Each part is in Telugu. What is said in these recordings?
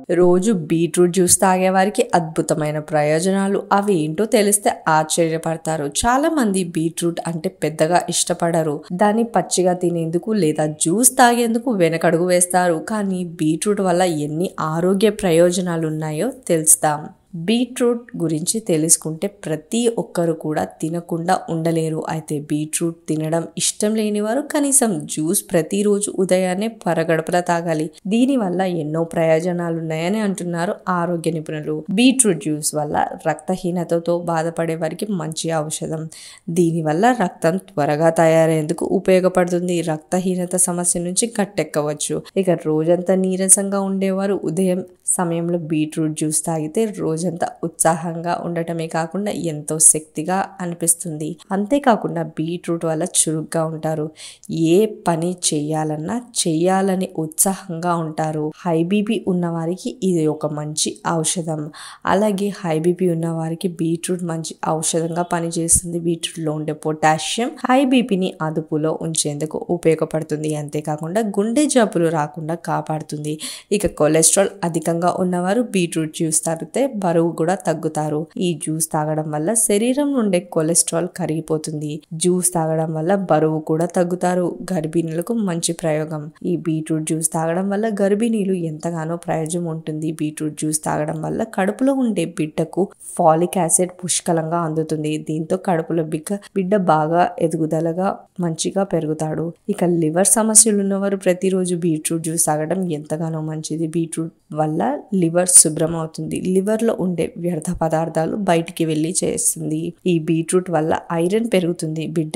రోజు బీట్రూట్ జ్యూస్ తాగే వారికి అద్భుతమైన ప్రయోజనాలు అవి ఏంటో తెలిస్తే ఆశ్చర్యపడతారు చాలా మంది బీట్రూట్ అంటే పెద్దగా ఇష్టపడరు దాన్ని పచ్చిగా తినేందుకు లేదా జ్యూస్ తాగేందుకు వెనకడుగు వేస్తారు కానీ బీట్రూట్ వల్ల ఎన్ని ఆరోగ్య ప్రయోజనాలు ఉన్నాయో తెలుస్తాం బీట్రూట్ గురించి తెలుసుకుంటే ప్రతి ఒక్కరు కూడా తినకుండా ఉండలేరు అయితే బీట్రూట్ తినడం ఇష్టం లేని వారు కనీసం జ్యూస్ ప్రతిరోజు ఉదయాన్నే పరగడపల తాగాలి దీనివల్ల ఎన్నో ప్రయోజనాలు ఉన్నాయని అంటున్నారు ఆరోగ్య నిపుణులు బీట్రూట్ జ్యూస్ వల్ల రక్తహీనతతో బాధపడే వారికి మంచి ఔషధం దీనివల్ల రక్తం త్వరగా తయారయ్యేందుకు ఉపయోగపడుతుంది రక్తహీనత సమస్య నుంచి గట్టెక్కవచ్చు ఇక రోజంతా నీరసంగా ఉండేవారు ఉదయం సమయంలో బీట్రూట్ జ్యూస్ తాగితే రోజంతా ఉత్సాహంగా ఉండటమే కాకుండా ఎంతో శక్తిగా అనిపిస్తుంది అంతేకాకుండా బీట్రూట్ వల్ల చురుగ్గా ఉంటారు ఏ పని చేయాలన్నా చెయ్యాలని ఉత్సాహంగా ఉంటారు హై బీపీ ఉన్న వారికి ఇది ఒక మంచి ఔషధం అలాగే హై బీపీ ఉన్న వారికి బీట్రూట్ మంచి ఔషధంగా పనిచేస్తుంది బీట్రూట్లో ఉండే పొటాషియం హై బీపీని అదుపులో ఉంచేందుకు ఉపయోగపడుతుంది అంతేకాకుండా గుండె జబ్బులు రాకుండా కాపాడుతుంది ఇక కొలెస్ట్రాల్ అధికంగా ఉన్నవారు బీట్రూట్ జ్యూస్ తాగితే బరువు కూడా తగ్గుతారు ఈ జ్యూస్ తాగడం వల్ల శరీరం నుండే కొలెస్ట్రాల్ కరిగిపోతుంది జ్యూస్ తాగడం వల్ల బరువు కూడా తగ్గుతారు గర్భిణులకు మంచి ప్రయోగం ఈ బీట్రూట్ జ్యూస్ తాగడం వల్ల గర్భిణీలు ఎంతగానో ప్రయోజనం ఉంటుంది బీట్రూట్ జ్యూస్ తాగడం వల్ల కడుపులో ఉండే బిడ్డకు ఫాలిక్ యాసిడ్ పుష్కలంగా అందుతుంది దీంతో కడుపులో బిగ్గ బిడ్డ బాగా ఎదుగుదలగా మంచిగా పెరుగుతాడు ఇక లివర్ సమస్యలు ఉన్నవారు ప్రతిరోజు బీట్రూట్ జ్యూస్ తాగడం ఎంతగానో మంచిది బీట్రూట్ వల్ల లివర్ శుభ్రం అవుతుంది లివర్ లో ఉండే వ్యర్థ పదార్థాలు బయటికి వెళ్ళి చేస్తుంది ఈ బీట్రూట్ వల్ల ఐరన్ పెరుగుతుంది బిడ్డ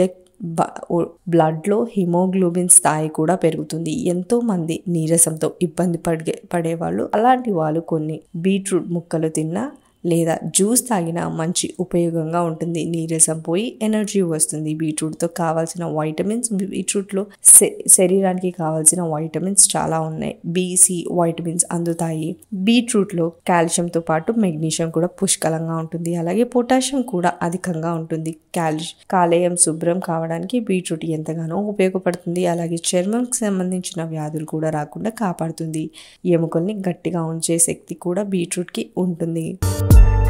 బ్లడ్ లో హిమోగ్లోబిన్ స్థాయి కూడా పెరుగుతుంది ఎంతో మంది నీరసంతో ఇబ్బంది పడే పడేవాళ్ళు అలాంటి వాళ్ళు కొన్ని బీట్రూట్ ముక్కలు తిన్నా లేదా జ్యూస్ తాగినా మంచి ఉపయోగంగా ఉంటుంది నీరసం పోయి ఎనర్జీ వస్తుంది బీట్రూట్తో కావాల్సిన వైటమిన్స్ బీట్రూట్లో శరీరానికి కావాల్సిన వైటమిన్స్ చాలా ఉన్నాయి బీసీ వైటమిన్స్ అందుతాయి బీట్రూట్లో కాల్షియంతో పాటు మెగ్నీషియం కూడా పుష్కలంగా ఉంటుంది అలాగే పొటాషియం కూడా అధికంగా ఉంటుంది కాల్షియం కాలేయం శుభ్రం కావడానికి బీట్రూట్ ఎంతగానో ఉపయోగపడుతుంది అలాగే చర్మంకి సంబంధించిన వ్యాధులు కూడా రాకుండా కాపాడుతుంది ఎముకల్ని గట్టిగా ఉంచే శక్తి కూడా బీట్రూట్కి ఉంటుంది